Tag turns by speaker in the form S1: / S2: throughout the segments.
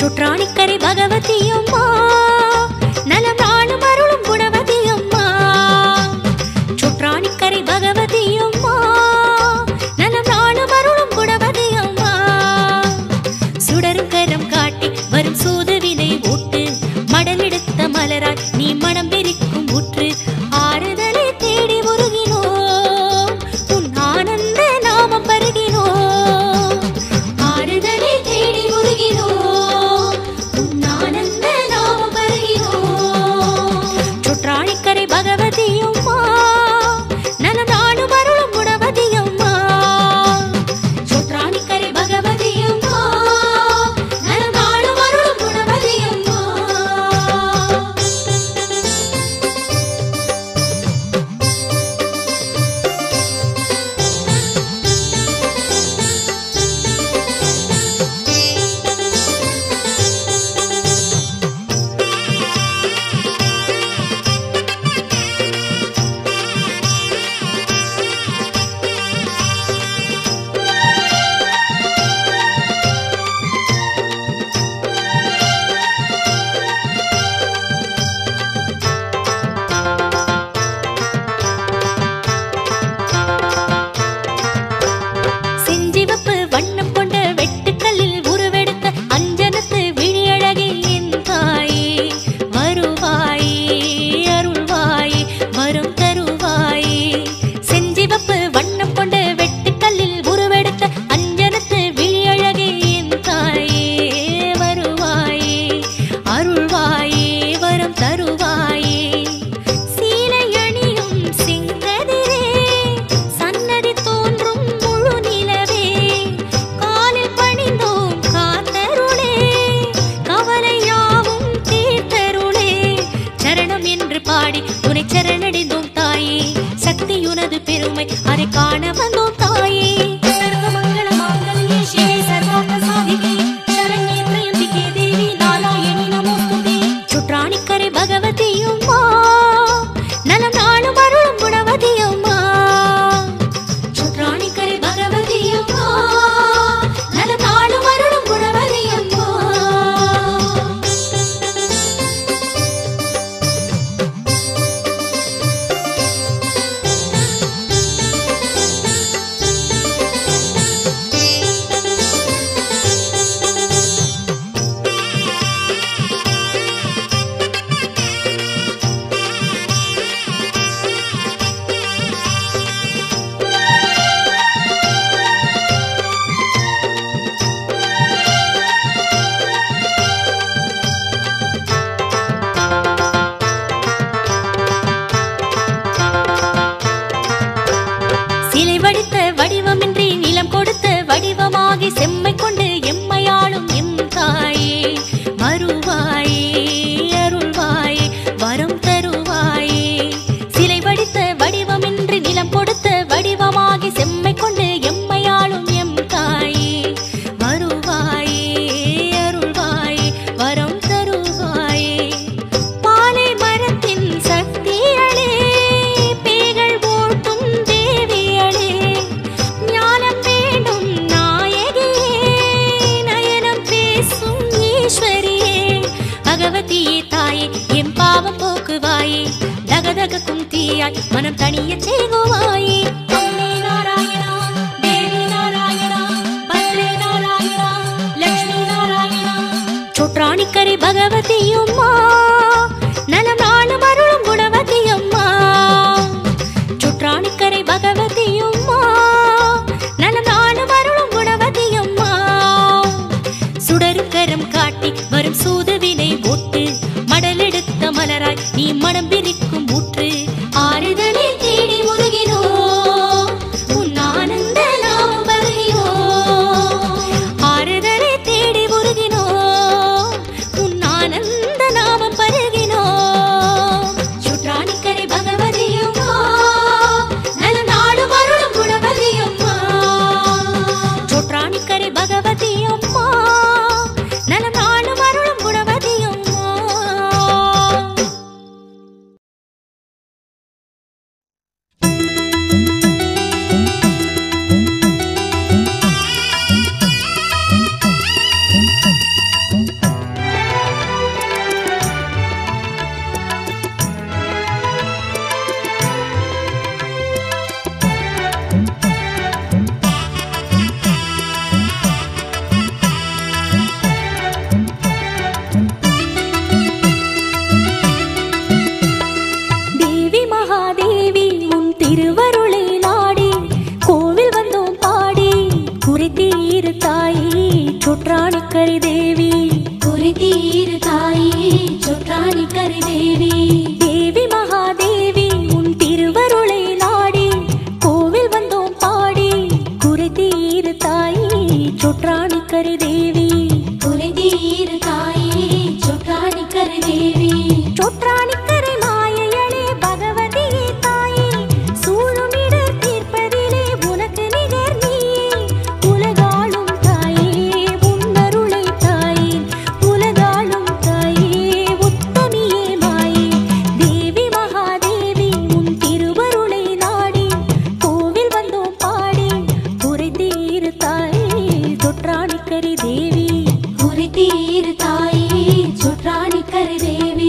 S1: சுற்றாணிக்கரை பகவதி அம்மா நலம் நாளும் அருளும் குணவதி அம்மா சுற்றாணிக்கரை பகவதி அம்மா நலம் நாளும் அருளும் குணவதி அம்மா சுடரும் கரம் காட்டி வரும் சூதுவினை ஊட்டு மடலெடுத்த மலராய் நீ மனம் பெருக்கும் ஊற்று ஆறுதலை தேடி உருகினோம் உன் ஆனந்த நாமம் பருகினோம் ஆறுதலை தேடி உருகினோம் உன் ஆனந்த நாமம் பருகினோம் சுற்றாழிக்கரை பகவதி அம்மா நலம் நாடும் அருளும் குணவதி அம்மா சுற்றாணிக்கரை பகவதி அம்மா நலம் நாடும் அருளும் குணவதி அம்மா செஞ்சிவப்பு வண்ணம் கொண்ட வெட்டுக்கல்லில் உருவெடுத்த அஞ்சனத்து விழியழகே என் தாயே வருவாயே அருள்வாயே வரும் தருவாயே செஞ்சிவப்பு வண்ணம் கொண்ட வெட்டுக்கல்லில் உருவெடுத்த அஞ்சனத்து விழியழகே என் தாயே வருவாயே அருள்வாயே வரம் தருவாயே சீலை அணியும் செங்கதிரே சன்னதி தோன்றும் முழு நிலவே காலில் பணிந்தோம் காத்தருளே கவலையாவும் தீர்த்தருளே சரணம் என்று பாடி உனை சரணடைந்தோம் தாயே சக்தியுனது பெருமை அதை காண வந்தோம் தாயே சர்வமங்கள மாங்கல்யே சிவே சர்வார்த்த சாதிகே சரண்யே த்ரயம்பிகே தேவி நாராயணி நமோஸ்துதே சுற்றாணிக்கரை பகவதி அம்மா நலம் நாளும் அருளும் குணவதி அம்மா சுற்றாணிக்கரை பகவதி அம்மா நலம் நாளும் அருளும் குணவதி அம்மா சிலை வடித்த வடிவமின்றி நிலம் கொடுத்த வடிவமாகி செம்மை கொண்டு எம்மையாளும் எம் தாயே வருவாயே அருள்வாயே வரம் தருவாயே சிலை வடித்த வடிவமின்றி நிலம் கொடுத்த வடிவமாகி செம்மை கொண்டு எம்மையாளும் எம் தாயே வருவாயே அருள்வாயே வரம் தருவாயே பாலை மரத்தின் சக்தியளே பேய்கள் ஓட்டும் தேவியளே ஞானம் வேண்டும் நாயகியே நயனம் பேசும் ஈஸ்வரியே பகவதியே தாயே எம் பாவம் போக்குவாயே தகதகக்கும் தீயாய் மனம் தனிய செய்குவாயே அம்மே நாராயணா தேவி நாராயணா பத்ரே நாராயணா லக்ஷ்மி நாராயணா சுற்றாணிக்கரை பகவதி அம்மா நலம் நாளும் அருளும் குணவதி அம்மா சுற்றாணிக்கரை பகவதி அம்மா நலம் நாளும் அருளும் குணவதி அம்மா சுடரும் கரம் காட்டி வரும் சூதுவினை ஓட்டு மடலெடுத்த மலராய் நீ மனம் பிரிக்கும் ஊற்று ஆறுதலை தேடி முருகினோம் உன் ஆனந்த நாமம் பருகினோம் ஆறுதலை தேடி முருகினோம் உன் ஆனந்த நாமம் பருகினோம் சுற்றாணிக்கரை பகவதி அம்மா நல நாடு வருடம் குணவதி அம்மா சுற்றாணிக்கரை பகவதி அம்மா நலம் நாளும் அருளும் குணவதி சொற்றாணிக்கரி தேவி
S2: குறிதீரு தாயே சொற்றாணிக்கரி தேவி
S1: தேவி மகாதேவி உன் திருவருளை நாடி கோவில் வந்தோம் பாடி குறை தீரு தாயே சொற்றாணிக்கரி தேவி
S2: குறிதீரு தாயே சொற்றாணிக்கரி தேவி
S1: சொற்றாணிக்கரை மாயையளே பகவதியே தாயே சூழுமிடர் தீர்ப்பதிலே உனக்கு நிகர் நீயே உலகாளும் தாயே உன்னருளை தாயே உலகாளும் தாயே உத்தமியே மாயே தேவி மகாதேவி உன் திருவருளை நாடி கோவில் வந்தோம் பாடி குறை தீரு தாயே தொற்றாணிக்கரி தேவி
S2: குறிதீரு தாயே சொற்றாணிக்கரி தேவி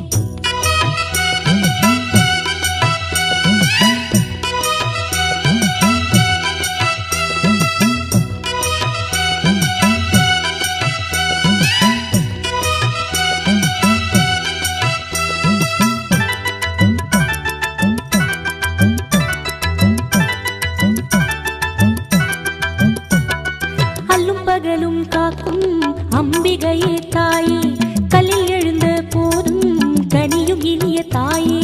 S1: அல்லும் பகலும் காக்கும் அம்பிகையே தாயே கல்லில் எழுந்த போதும் கனியும் இனிய தாயே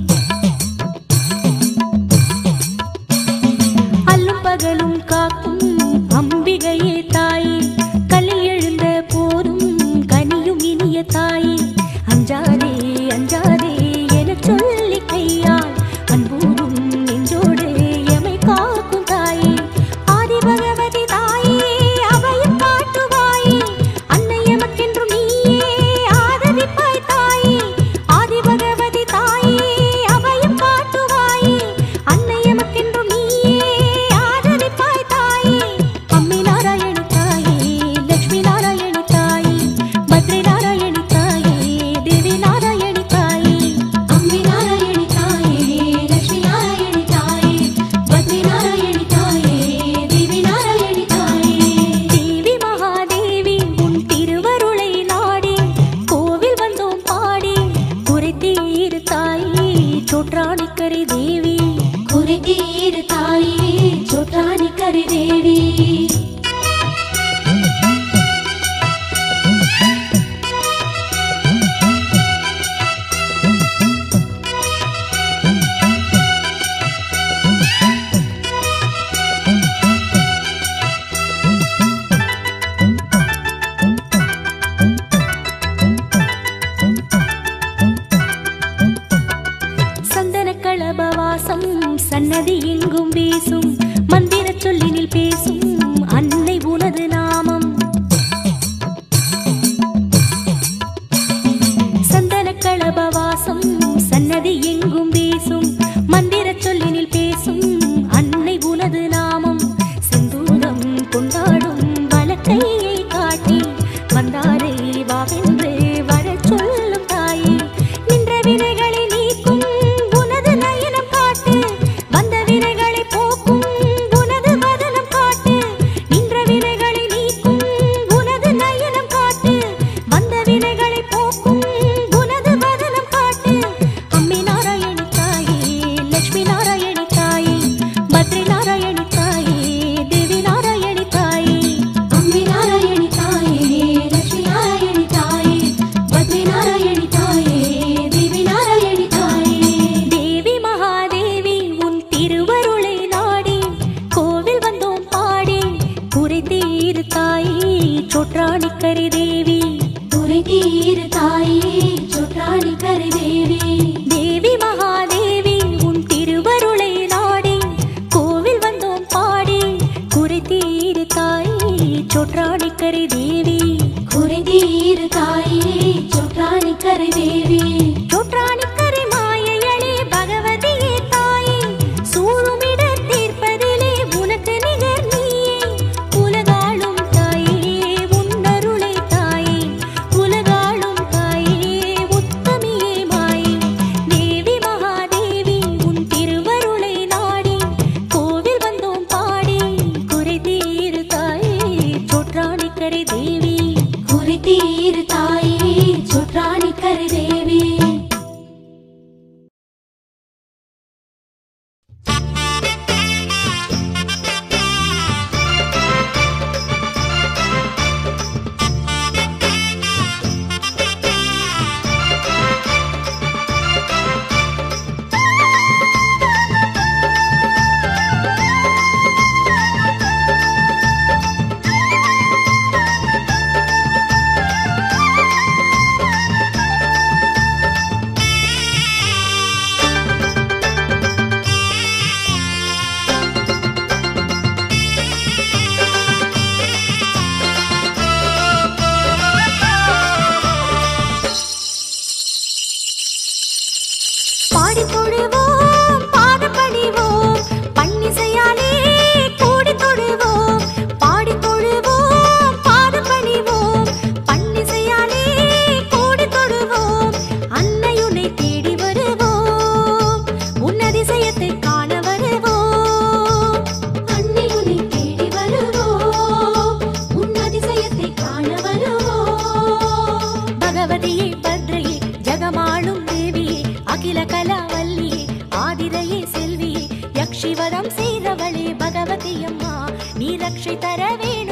S1: அல்லும் பகலும் காக்கும் அம்பிகையே தாயே கல்லில் எழுந்த போதும் கனியும் இனிய தாயே அஞ்சாதே அஞ்சாதே எனச் சொல்லி கையால் அன்பூரும் நெஞ்சோடு எமை காக்கும் தாயே ஆதி பகவதி தாயே அவையும் காட்டுவாயே அன்னை எமக்கென்றும் நீயே ஆதரிப்பாய் தாயே ஆதி பகவதி தாயே அவையும் காட்டுவாயே அன்னை எமக்கென்றும் நீயே ஆதரிப்பாய் தாயே அம்மை நாராயணி தாயே லட்சுமி நாராயணி தாயே பத்ரி நாராயணி தாயே தேவி நாராயணி தாயே
S2: அம்பி நாராயணி தாயே லட்சுமி நாராயணி தாயே பத்ரி நாராயணி தாயே தேவி நாராயணி தாயே
S1: தேவி மகாதேவி உன் திருவருளை நாடி கோவில் வந்தோம் பாடி குறை தீரு தாயே சொற்றாணிக்கரை தேவி
S2: குறிதீரு தாயே சொற்றாணிக்கரி தேவி
S1: சந்தன களபவாசம் சன்னதி எங்கும் வீசும் மந்திர சொல்லினில் பேசும் அன்னை உனது நாமம் சந்தன களபவாசம் சன்னதி எங்கும் வீசும் மந்திர சொல்லினில் பேசும் அன்னை உனது நாமம் செந்தூரம் கொண்டாடும் வலக்கையை காட்டி வந்தாரை வாவென்று வரச் சொல்லும் தாயே நின்ற வினைகளை நீக்கும் உனது நயனம் காட்டு வந்த வினைகளை போக்கும் உனது வதனம் காட்டு நின்ற வினைகளை நீக்கும் உனது நயனம் காட்டு வந்த வினைகளை போக்கும் உனது வதனம் காட்டு அம்மை நாராயணி தாயே லட்சுமி நாராயணி தாயே பத்ரி நாராயணி தாயே தேவி நாராயணி தாயே
S2: அம்பி நாராயணி தாயே லட்சுமி நாராயணி தாயே பத்ரி நாராயணி தாயே தேவி நாராயணி தாயே
S1: தேவி மகாதேவி உன் திருவருளை நாடி கோவில் வந்தோம் பாடி குறை தீரு தாயே சொற்றாணிக்கரி தேவி
S2: குறிதீரு தாயே சொற்றாணிக்கரி தேவி
S1: தேவி மகாதேவி உன் திருவருளை நாடி கோவில் வந்தோம் பாடி குறை தீரு தாயே சொற்றாணிக்கரி தேவி
S2: குறிதீரு தாயே சொற்றாணிக்கரி தேவி
S1: சொற்றாணிக்கரை மாயையளே பகவதியே தாயே சூழுமிடர் தீர்ப்பதிலே உனக்கு நிகர் நீயே உலகாளும் தாயே உன்னருளை தாயே உலகாளும் தாயே உத்தமியே மாயே தேவி மகாதேவி உன் திருவருளை நாடி கோவில் வந்தோம் பாடி குறை தீரு தாயே சொற்றாணிக்கரை தேவி
S2: குறிதீரு தாயே சொற்றாணிக்கரி தேவி
S1: சக்தியே பத்ரையே ஜகமாளும் தேவியே அகில கலாவல்லியே ஆதிரையே செல்வியே யக்ஷிவதம் செய்தவளே பகவதி அம்மா நீ ரக்ஷை தர வேண்டும்